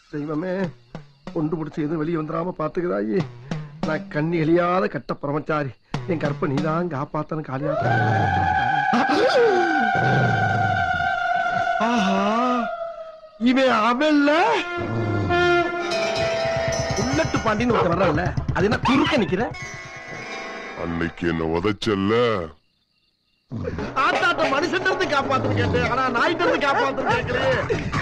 தெய்வமே கொண்டு பிடிச்சி எதுவும் வெளியே வந்துடாம பாத்துக்கிறாயே நான் கண்ணி எழியாத கட்ட பிரமச்சாரி என் கற்ப நீதான் காப்பாத்தன காலியா ஆஹா இவன் அவன்ல உள்ளட்டு பாண்டின்னு ஒருத்தன் வர்றான்ல அது என்ன குறுக்க நிக்கிற அன்னைக்கு என்ன உதைச்சல்ல ஆத்தாட்ட மனுஷன் இருந்து காப்பாத்து கேட்டேன் ஆனா நாய்கிட்ட இருந்து காப்பாத்து கேட்கிறேன்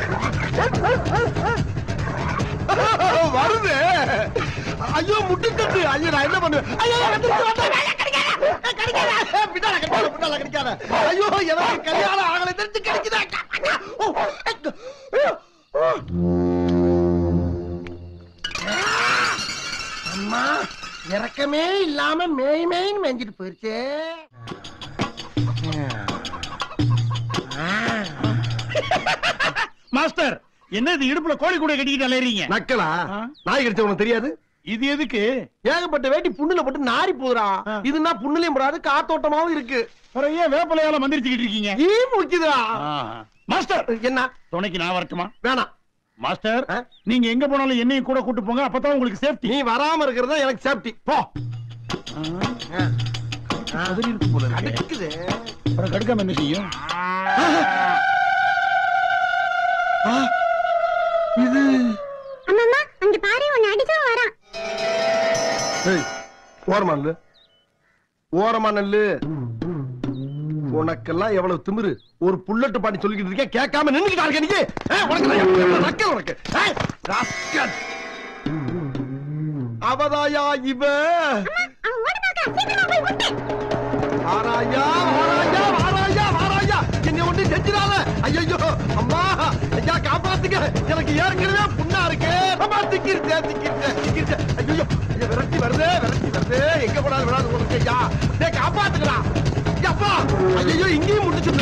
வருது ஐயோ முட்டு தட்டு ஐயோ நான் என்ன பண்ணுவேன் ஐயோ வந்துருச்சு, வந்துருச்சு. ஐயா, கடிக்காத, கடிக்காத. பின்னால கடிக்காத, பின்னால கடிக்காத. ஐயோ எனக்கு கல்யாணம் ஆகலை தெரிஞ்சு கிடைக்குதா ஓ, ஐயோ, ஓ. அம்மா இறக்கமே இல்லாம மேய் மேய்ன்னு மேய்ஞ்சிட்டு போயிருச்சே மாஸ்டர் என்ன இது இடுப்புல கோழி கூட கட்டிக்கிட்டு அலையறீங்க நக்கலா ஆ? நாய் கடிச்ச உனக்கு தெரியாது இது எதுக்கு ஏகப்பட்ட வேட்டி புண்ணுல போட்டு நாரி போகுதுடா ஆ. இதுனா புண்ணுலயும் போடாது காத்தோட்டமாவும் இருக்கு அப்புறம் ஏன் வேப்பலையால மந்திரிச்சுக்கிட்டு இருக்கீங்க ஈ முக்கியதுடா ஆஹா. மாஸ்டர் என்ன துணைக்கு நான் வரட்டுமா வேணாம் மாஸ்டர் ஆ? நீங்க எங்க போனாலும் என்னையும் கூட கூட்டு போங்க அப்பதான் உங்களுக்கு சேஃப்டி நீ வராம இருக்கிறது எனக்கு சேஃப்டி போ பதில் இருக்கு போல இருக்கு. அடிக்குது அப்புறம் கடுக்காம என்ன செய்யும் இது அம்மம்மா அங்க பாரு உன்னை அடிச்சவன் வரான் ஏய், ஓரமா நில்லு ஓரமா நில்லு உனக்கெல்லாம் எவ்வளவு திமிரு ஒரு புல்லட்டு பாட்டி சொல்லிக்கிட்டு இருக்கேன் கேட்காம நின்னுக்கிட்டு நீ ஏய், உனக்கு நான் எவ்வளவு நக்கல் உனக்கு ஏய், rascal. அவதாயா இவ அவன் ஓட பார்க்கறான் சீக்கிரமா போய் முட்டு வாராயா வாராயா வாராயா வாராயா என்னை ஒண்ணு செஞ்சிடாத ஐயோ அம்மா ஐயா காப்பாத்துங்க எனக்கு ஏற்கனவே புண்ணா இருக்கு அம்மா திக்கிருச்சு திக்கிருச்சு திக்கிருச்சு ஐயோ ஐயா விரட்டி வருது விரட்டி வருது எங்க போனாலும் விடாது உனக்கு ஐயா டேய் காப்பாத்துக்கலாம் அப்பா ஐயோ இங்கேயும் முட்டுச்சு